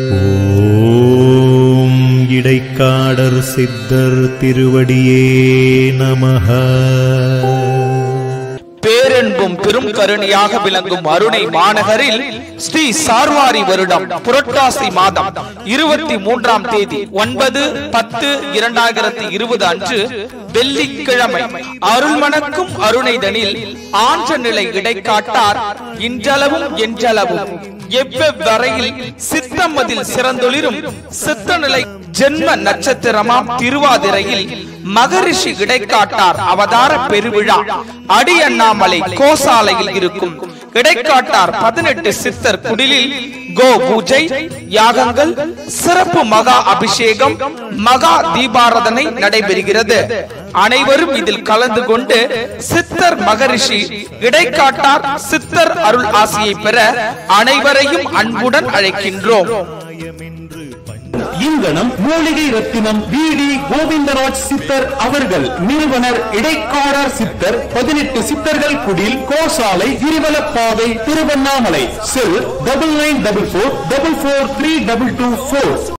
ஓம் இடைக்காடர் சித்தர் திருவடியே நமஹ பேரன்பும் பெரும் கருணையாக விளங்கும் அருணை மாநகரில் ஸ்ரீ சார்வாரி வருடம் புரட்டாசி மாதம் இருபத்தி மூன்றாம் தேதி ஒன்பது பத்து இரண்டாயிரத்தி இருபது அன்று வெள்ளிக்கிழமை அருள்மணக்கும் அருணைதனில் ஆன்ற நிலை இடைக்காட்டார் இன்றளவும் என்றளவும் எவ்வரையில் சித்தமதில் சிறந்தொளிரும் சித்தநிலை ஜென்ம நட்சத்திரமாம் திருவாதிரையில் மகரிஷி இடைக்காட்டார் அவதார பெருவிழா அடி அண்ணாமலை கோசாலையில் இருக்கும் இடைக்காட்டார் பதினெட்டு சித்தர் குடிலில் கோ பூஜை யாகங்கள் சிறப்பு மகா அபிஷேகம் மகா தீபாராதனை நடைபெறுகிறது அனைவரும் இதில் கலந்து கொண்டு சித்தர் மகரிஷி இடைக்காட்டார் சித்தர் அருள் ஆசியை பெற அனைவரையும் அன்புடன் அழைக்கின்றோம் இங்கனம் மூலிகை ரத்தினம் பிடி கோவிந்தராஜ் சித்தர் அவர்கள் நிறுவனர் இடைக்காடர் சித்தர் பதினெட்டு சித்தர்கள் குடில் கோசாலை கிரிவலப்பாதை Tiruvannamalai cell double nine double four double four three double two four